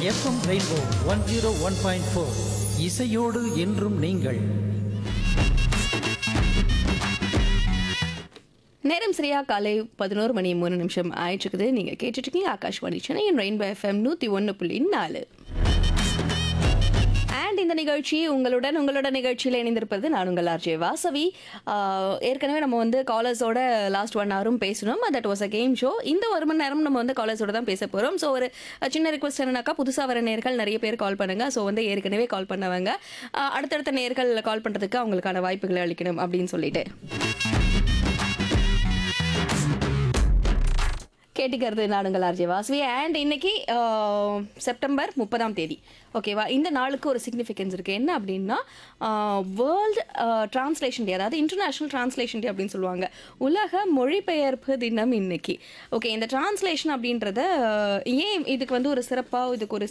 FM rainbow one zero one point four இசையோடு என்றும் நீங்கள் நேரம் சரியா காலை பதினோரு மணி மூணு நிமிஷம் ஆயிடுச்சுக்குது நீங்கள் கேட்டுட்டு இருக்கீங்க ஆகாஷ்வாணி சென்னையின் ரெயின்போ எஃப்எம் நூற்றி ஒன்று புள்ளி நாலு அண்ட் இந்த நிகழ்ச்சி உங்களுடன் உங்களோட நிகழ்ச்சியில் இணைந்திருப்பது நான் உங்கள் ஆர்ஜே வாசவி ஆஹ் ஏற்கனவே நம்ம வந்து காலர்ஸோட லாஸ்ட் ஒன் ஹவரும் பேசணும் that was a game show இந்த ஒரு மணி நேரம் நம்ம வந்து காலர்ஸோட தான் பேச போகிறோம் ஸோ ஒரு சின்ன ரிக்வஸ்ட் என்னன்னாக்கா புதுசாக வர நேர்கள் நிறைய பேர் கால் பண்ணுங்க ஸோ வந்து ஏற்கனவே கால் பண்ணவங்க ஆஹ் அடுத்தடுத்த நேர்கள் கால் பண்ணுறதுக்கு அவங்களுக்கான வாய்ப்புகளை அளிக்கணும் அப்படின்னு சொல்லிட்டு கேட்டுக்கிறது நாடுங்கள் ஆர்ஜே வாசவி அண்ட் இன்னைக்கு ஆஹ், செப்டம்பர் முப்பதாம் தேதி ஓகேவா இந்த நாளுக்கு ஒரு சிக்னிஃபிகன்ஸ் இருக்குது என்ன அப்படின்னா வேர்ல்டு டிரான்ஸ்லேஷன் டே அதாவது இன்டர்நேஷ்னல் டிரான்ஸ்லேஷன் டே அப்படின்னு சொல்லுவாங்க உலக மொழிபெயர்ப்பு தினம் இன்னைக்கு ஓகே இந்த டிரான்ஸ்லேஷன் அப்படின்றத ஆஹ், ஏன் இதுக்கு வந்து ஒரு சிறப்பாக இதுக்கு ஒரு